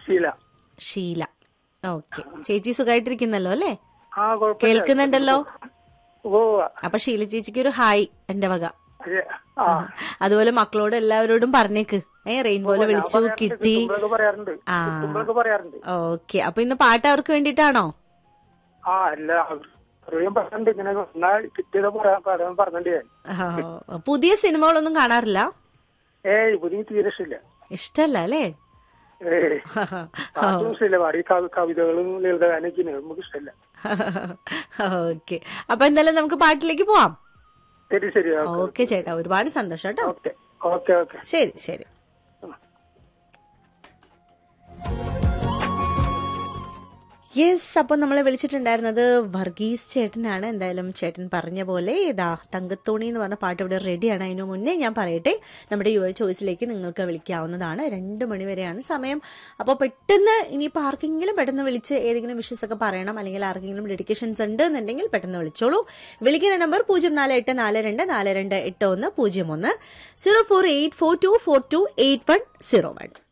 ശീല ഷീല ഓക്കെ ചേച്ചി സുഖമായിട്ടിരിക്കുന്നല്ലോ അല്ലേ ആ കുഴപ്പമില്ല കേൾക്കുന്നുണ്ടല്ലോ ഓ അപ്പൊ ഷീല ചേച്ചിക്ക് ഒരു ഹായ് എന്റെ വക അതെ. ആ അതുപോലെ മക്കളോട് എല്ലാവരോടും പറഞ്ഞേക്ക് ഏ റെയിൻബോല് വിളിച്ചു പറയാറുണ്ട്, കിട്ടി കിട്ടുമ്പോഴൊക്കെ പറയാറുണ്ട് ആ. കിട്ടുമ്പോഴൊക്കെ പറയാറുണ്ട് ഓക്കെ അപ്പൊ ഇന്ന് പാട്ട് അവർക്ക് വേണ്ടിട്ടാണോ ആ അല്ല അറിയാൻ പറഞ്ഞിട്ടുണ്ട് ഇങ്ങനെ എന്നാൽ കിട്ടിയത് പറയാൻ പറയാൻ പറഞ്ഞിട്ടുണ്ട് ഞാൻ ആ, പുതിയ സിനിമകളൊന്നും കാണാറില്ല ഏയ് പുതിയ തീരെ ഇഷ്ടമില്ല ഇഷ്ടല്ല അല്ലേ ഏയ് പാട്ടും ഇഷ്ടമില്ല പാടി കവി- കവിതകളും ലളിതഗാനൊക്കെ നമുക്ക് ഇഷ്ടമില്ല ഓക്കെ അപ്പൊ എന്തായാലും നമുക്ക് പാട്ടിലേക്ക് പോവാം ശരി ശരി ഓക്കെ ചേട്ടാ ഒരുപാട് സന്തോഷം കേട്ടോ ഓക്കെ ഓക്കെ ഓക്കെ ശരി ശരി യെസ് അപ്പോൾ നമ്മളെ വിളിച്ചിട്ടുണ്ടായിരുന്നത് വർഗീസ് ചേട്ടനാണ് എന്തായാലും ചേട്ടൻ പറഞ്ഞ പോലെ ഇതാ തങ്കത്തോണി എന്ന് പറഞ്ഞ പാട്ട് ഇവിടെ റെഡിയാണ് അതിനു മുന്നേ ഞാൻ പറയട്ടെ നമ്മുടെ യുവ ചോയ്സിലേക്ക് നിങ്ങൾക്ക് വിളിക്കാവുന്നതാണ് രണ്ട് മണി വരെയാണ് സമയം അപ്പോൾ പെട്ടെന്ന് ഇനിയിപ്പോൾ ആർക്കെങ്കിലും പെട്ടെന്ന് വിളിച്ച് ഏതെങ്കിലും വിഷസ് ഒക്കെ പറയണം അല്ലെങ്കിൽ ആർക്കെങ്കിലും ഡെഡിക്കേഷൻസ് ഉണ്ട് എന്നുണ്ടെങ്കിൽ പെട്ടെന്ന് വിളിച്ചോളൂ വിളിക്കുന്ന നമ്പർ പൂജ്യം നാല് എട്ട് നാല് രണ്ട് നാല് രണ്ട് എട്ട് ഒന്ന് പൂജ്യം ഒന്ന് zero four eight four two four two eight one zero one